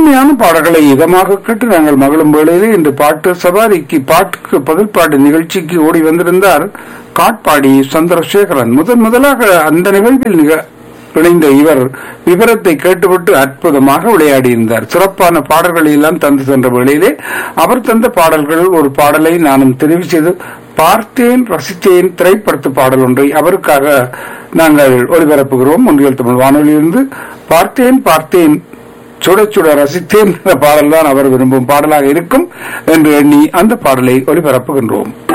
இனிமையான பாடல்களை இதமாக கேட்டு நாங்கள் மகளும் வேளையிலே இந்த பாட்டு சவாரிக்கு பாட்டுக்கு பதில் பாட்டு நிகழ்ச்சிக்கு ஓடி வந்திருந்தார் காட்பாடி சந்திரசேகரன் முதன் முதலாக அந்த நிகழ்வில் நிக இணைந்த இவர் விவரத்தை கேட்டுவிட்டு அற்புதமாக விளையாடியிருந்தார் சிறப்பான பாடல்களை எல்லாம் தந்து சென்ற வேளையிலே அவர் தந்த பாடல்கள் ஒரு பாடலை நானும் தெரிவு செய்து பார்த்தேன் ரசித்தேன் திரைப்படத்து பாடல் ஒன்றை அவருக்காக நாங்கள் ஒளிபரப்புகிறோம் முன்னில் தமிழ் வானொலியிலிருந்து பார்த்தேன் பார்த்தேன் சுட சுட ரசித்தேன் என்ற பாடல் தான் அவர் விரும்பும் பாடலாக இருக்கும் என்று எண்ணி அந்த பாடலை ஒளிபரப்புகின்றோம்